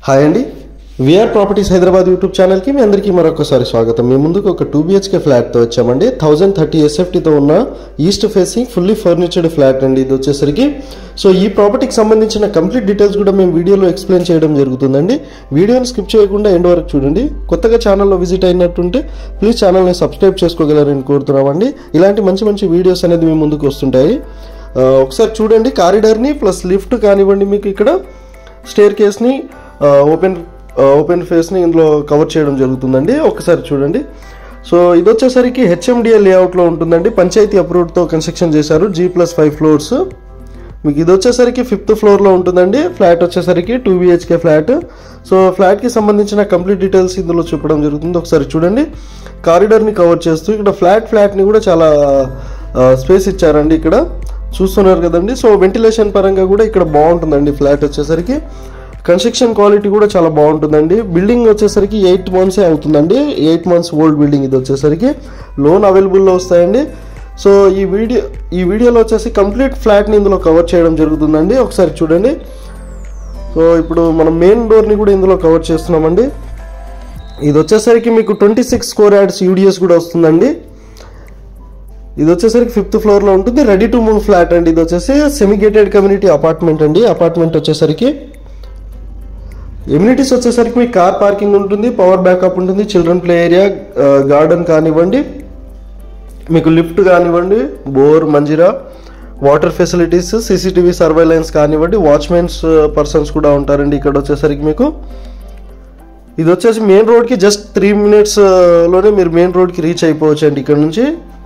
hi అండి VR properties Hyderabad YouTube ఛానల్కి మీ అందరికీ మరొకసారి స్వాగతం మీ ముందుకు ఒక టూ బిహెచ్కే ఫ్లాట్తో వచ్చామండి థౌజండ్ థర్టీ ఎస్ఎఫ్టీతో ఉన్న east facing fully furnished flat అండి ఇది వచ్చేసరికి సో ఈ ప్రాపర్టీకి సంబంధించిన కంప్లీట్ డీటెయిల్స్ కూడా మేము వీడియోలో ఎక్స్ప్లెయిన్ చేయడం జరుగుతుందండి వీడియోని స్కిప్ చేయకుండా ఎండ్ వరకు చూడండి కొత్తగా ఛానల్లో విజిట్ అయినట్టుంటే ప్లీజ్ ఛానల్ని సబ్స్క్రైబ్ చేసుకోగలరని కోరుతున్నామండి ఇలాంటి మంచి మంచి వీడియోస్ అనేది మీ ముందుకు వస్తుంటాయి ఆ, ఒకసారి చూడండి కారిడార్ని ప్లస్ లిఫ్ట్ కానివ్వండి మీకు ఇక్కడ స్టేర్ కేస్ని ఓపెన్ ఓపెన్ ఫేస్ని ఇందులో కవర్ చేయడం జరుగుతుందండి ఒకసారి చూడండి సో ఇది వచ్చేసరికి హెచ్ఎండిఏ లేఅవుట్లో ఉంటుందండి పంచాయతీ అప్రూవ్డ్తో కన్స్ట్రక్షన్ చేశారు జీ ప్లస్ ఫైవ్ ఫ్లోర్స్ మీకు ఇది వచ్చేసరికి ఫిఫ్త్ ఫ్లోర్లో ఉంటుందండి ఫ్లాట్ వచ్చేసరికి టూ బిహెచ్కే ఫ్లాట్ సో ఫ్లాట్కి సంబంధించిన కంప్లీట్ డీటెయిల్స్ ఇందులో చెప్పడం జరుగుతుంది ఒకసారి చూడండి కారిడార్ని కవర్ చేస్తూ ఇక్కడ ఫ్లాట్ ఫ్లాట్ని కూడా చాలా స్పేస్ ఇచ్చారండి ఇక్కడ చూస్తున్నారు కదండి సో వెంటిలేషన్ పరంగా కూడా ఇక్కడ బాగుంటుందండి ఫ్లాట్ వచ్చేసరికి కన్స్ట్రక్షన్ క్వాలిటీ కూడా చాలా బాగుంటుందండి బిల్డింగ్ వచ్చేసరికి ఎయిట్ మంత్సే అవుతుందండి ఎయిట్ మంత్స్ ఓల్డ్ బిల్డింగ్ ఇది వచ్చేసరికి లోన్ అవైలబుల్లో వస్తాయండి సో ఈ వీడియో ఈ వీడియోలో వచ్చేసి కంప్లీట్ ఫ్లాట్ని ఇందులో కవర్ చేయడం జరుగుతుందండి ఒకసారి చూడండి సో ఇప్పుడు మనం మెయిన్ డోర్ని కూడా ఇందులో కవర్ చేస్తున్నామండి ఇది వచ్చేసరికి మీకు twenty six square yards UDS కూడా వస్తుందండి ఇది వచ్చేసరికి ఫిఫ్త్ ఫ్లోర్లో ఉంటుంది రెడీ టు మూవ్ ఫ్లాట్ అండి ఇది వచ్చేసి సెమిగేటెడ్ కమ్యూనిటీ అపార్ట్మెంట్ అండి అపార్ట్మెంట్ వచ్చేసరికి ఎమ్యూనిటీస్ వచ్చేసరికి మీకు కార్ పార్కింగ్ ఉంటుంది పవర్ బ్యాకప్ ఉంటుంది చిల్డ్రన్ ప్లే ఏరియా గార్డెన్ కానివ్వండి మీకు లిఫ్ట్ కానివ్వండి bore Manjira water facilities CCTV surveillance కానివ్వండి వాచ్మెన్స్ పర్సన్స్ కూడా ఉంటారండి ఇక్కడ వచ్చేసరికి మీకు ఇది వచ్చేసి మెయిన్ రోడ్కి జస్ట్ త్రీ మినిట్స్ లోనే మీరు మెయిన్ రోడ్కి రీచ్ అయిపోవచ్చు అండి ఇక్కడ నుంచి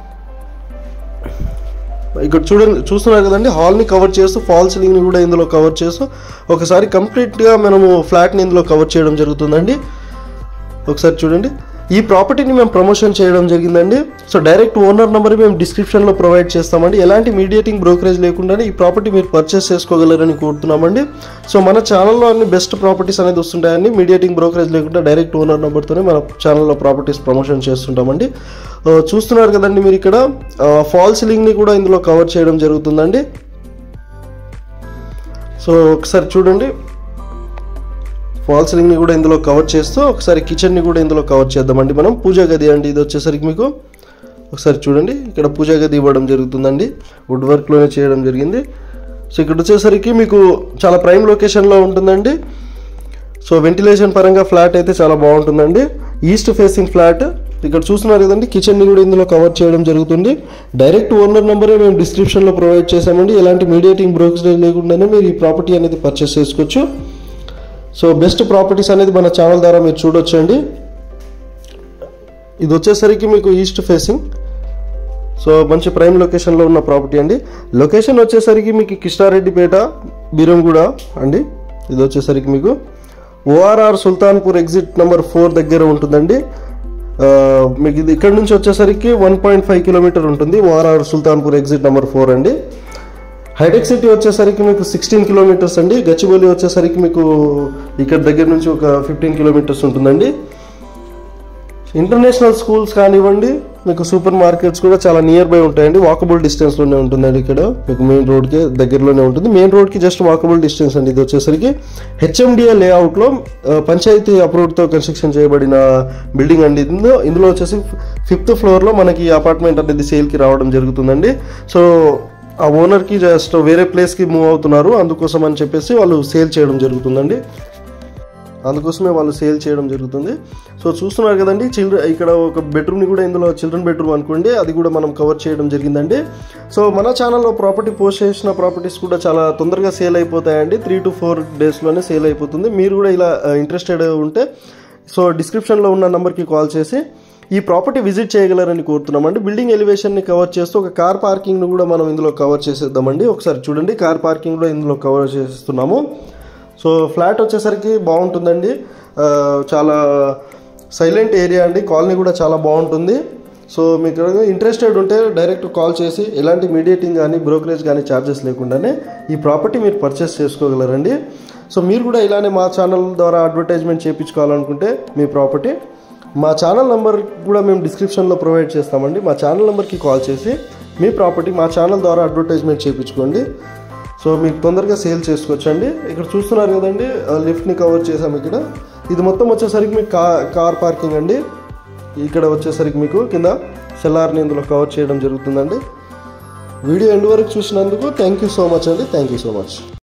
ఇక్కడ చూడండి చూస్తున్నారు కదండి హాల్ని కవర్ చేస్తూ ఫాల్ సీలింగ్ని కూడా ఇందులో కవర్ చేస్తూ ఒకసారి కంప్లీట్గా మనము ఫ్లాట్ని ఇందులో కవర్ చేయడం జరుగుతుందండి ఒకసారి చూడండి ఈ ప్రాపర్టీని మేము ప్రమోషన్ చేయడం జరిగిందండి సో డైరెక్ట్ ఓనర్ నెంబర్ మేము డిస్క్రిప్షన్లో ప్రొవైడ్ చేస్తామండి ఎలాంటి మీడియేటింగ్ బ్రోకరేజ్ లేకుండానే ఈ ప్రాపర్టీ మీరు పర్చేస్ చేసుకోగలరని కోరుతున్నామండి సో మన ఛానల్లో అన్ని బెస్ట్ ప్రాపర్టీస్ అనేది వస్తుంటాయండి మీడియేటింగ్ బ్రోకరేజ్ లేకుండా డైరెక్ట్ ఓనర్ నెంబర్తోనే మన ఛానల్లో ప్రాపర్టీస్ ప్రమోషన్ చేస్తుంటామండి ఆ, చూస్తున్నారు కదండి మీరు ఇక్కడ ఫాల్ సీలింగ్ని కూడా ఇందులో కవర్ చేయడం జరుగుతుందండి సో ఒకసారి చూడండి ఫాల్ సీలింగ్ని కూడా ఇందులో కవర్ చేస్తూ ఒకసారి కిచెన్ని కూడా ఇందులో కవర్ చేద్దామండి మనం పూజా గది అండి ఇది వచ్చేసరికి మీకు ఒకసారి చూడండి ఇక్కడ పూజా గది ఇవ్వడం జరుగుతుందండి వుడ్ వర్క్లోనే చేయడం జరిగింది సో ఇక్కడ వచ్చేసరికి మీకు చాలా ప్రైమ్ లొకేషన్లో ఉంటుందండి సో వెంటిలేషన్ పరంగా ఫ్లాట్ అయితే చాలా బాగుంటుందండి ఈస్ట్ ఫేసింగ్ ఫ్లాట్ ఇక్కడ చూస్తున్నారు కదండి కిచెన్ని కూడా ఇందులో కవర్ చేయడం జరుగుతుంది డైరెక్ట్ ఓనర్ నెంబరే మేము డిస్క్రిప్షన్లో ప్రొవైడ్ చేసామండి ఎలాంటి మీడియేటింగ్ బ్రోకరేజ్ లేకుండానే మీరు ఈ ప్రాపర్టీ అనేది పర్చేస్ చేసుకోవచ్చు సో బెస్ట్ ప్రాపర్టీస్ అనేది మన ఛానల్ ద్వారా మీరు చూడొచ్చు అండి ఇది వచ్చేసరికి మీకు ఈస్ట్ ఫేసింగ్ సో మంచి ప్రైమ్ లొకేషన్లో ఉన్న ప్రాపర్టీ అండి లొకేషన్ వచ్చేసరికి మీకు కిష్టారెడ్డిపేట బీరంగూడ అండి ఇది వచ్చేసరికి మీకు ORR Sultanpur exit number four దగ్గర ఉంటుందండి ఆ, మీకు ఇది ఇక్కడ నుంచి వచ్చేసరికి వన్ పాయింట్ ఫైవ్ కిలోమీటర్ ఉంటుంది ORR Sultanpur exit number four అండి హైటెక్ సిటీ వచ్చేసరికి మీకు సిక్స్టీన్ కిలోమీటర్స్ అండి గచ్చిబౌలి వచ్చేసరికి మీకు ఇక్కడ దగ్గర నుంచి ఒక ఫిఫ్టీన్ కిలోమీటర్స్ ఉంటుందండి ఇంటర్నేషనల్ స్కూల్స్ కానివ్వండి మీకు సూపర్ మార్కెట్స్ కూడా చాలా నియర్ బై ఉంటాయండి వాకబుల్ డిస్టెన్స్లోనే ఉంటుందండి ఇక్కడ మీకు మెయిన్ రోడ్కి దగ్గరలోనే ఉంటుంది మెయిన్ రోడ్కి జస్ట్ వాకబుల్ డిస్టెన్స్ అండి ఇది వచ్చేసరికి హెచ్ఎండిఏ లేఅవుట్లో ఆ, పంచాయతీ అప్రూవ్డ్తో కన్స్ట్రక్షన్ చేయబడిన బిల్డింగ్ అండి ఇందులో ఇందులో వచ్చేసి ఫిఫ్త్ ఫ్లోర్లో మనకి అపార్ట్మెంట్ అనేది సేల్కి రావడం జరుగుతుందండి సో ఆ ఓనర్కి జస్ట్ వేరే ప్లేస్కి మూవ్ అవుతున్నారు అందుకోసం అని చెప్పేసి వాళ్ళు సేల్ చేయడం జరుగుతుందండి అందుకోసమే వాళ్ళు సేల్ చేయడం జరుగుతుంది సో చూస్తున్నారు కదండి చిల్డ్రన్ ఇక్కడ ఒక బెడ్రూమ్ని కూడా ఇందులో చిల్డ్రన్ బెడ్రూమ్ అనుకోండి అది కూడా మనం కవర్ చేయడం జరిగిందండి సో మన ఛానల్లో ప్రాపర్టీ పోస్ట్ చేసిన ప్రాపర్టీస్ కూడా చాలా తొందరగా సేల్ అయిపోతాయండి త్రీ టు ఫోర్ డేస్లోనే సేల్ అయిపోతుంది మీరు కూడా ఇలా ఇంట్రెస్టెడ్ ఉంటే సో డిస్క్రిప్షన్లో ఉన్న నెంబర్కి కాల్ చేసి ఈ ప్రాపర్టీ విజిట్ చేయగలరని కోరుతున్నామండి బిల్డింగ్ ఎలివేషన్ని కవర్ చేస్తూ ఒక కార్ పార్కింగ్ను కూడా మనం ఇందులో కవర్ చేసేద్దామండి ఒకసారి చూడండి కార్ పార్కింగ్ కూడా ఇందులో కవర్ చేస్తున్నాము సో ఫ్లాట్ వచ్చేసరికి బాగుంటుందండి ఆ, చాలా సైలెంట్ ఏరియా అండి కాలనీ కూడా చాలా బాగుంటుంది సో మీకు ఇంట్రెస్టెడ్ ఉంటే డైరెక్ట్ కాల్ చేసి ఎలాంటి మీడియేటింగ్ కానీ బ్రోకరేజ్ కానీ ఛార్జెస్ లేకుండానే ఈ ప్రాపర్టీ మీరు పర్చేస్ చేసుకోగలరండి సో మీరు కూడా ఇలానే మా ఛానల్ ద్వారా అడ్వర్టైజ్మెంట్ చేయించుకోవాలనుకుంటే మీ ప్రాపర్టీ మా ఛానల్ నెంబర్ కూడా మేము డిస్క్రిప్షన్లో ప్రొవైడ్ చేస్తామండి మా ఛానల్ నెంబర్కి కాల్ చేసి మీ ప్రాపర్టీ మా ఛానల్ ద్వారా అడ్వర్టైజ్మెంట్ చేయించుకోండి సో మీకు తొందరగా సేల్ చేసుకోవచ్చండి ఇక్కడ చూస్తున్నారు కదండి ఆ లిఫ్ట్ని కవర్ చేసాము ఇక్కడ ఇది మొత్తం వచ్చేసరికి మీకు కా కార్ పార్కింగ్ అండి ఇక్కడ వచ్చేసరికి మీకు కింద సెల్లార్ని ఇందులో కవర్ చేయడం జరుగుతుందండి వీడియో ఎండ్ వరకు చూసినందుకు థ్యాంక్ యూ సో మచ్ అండి థ్యాంక్ యూ సో మచ్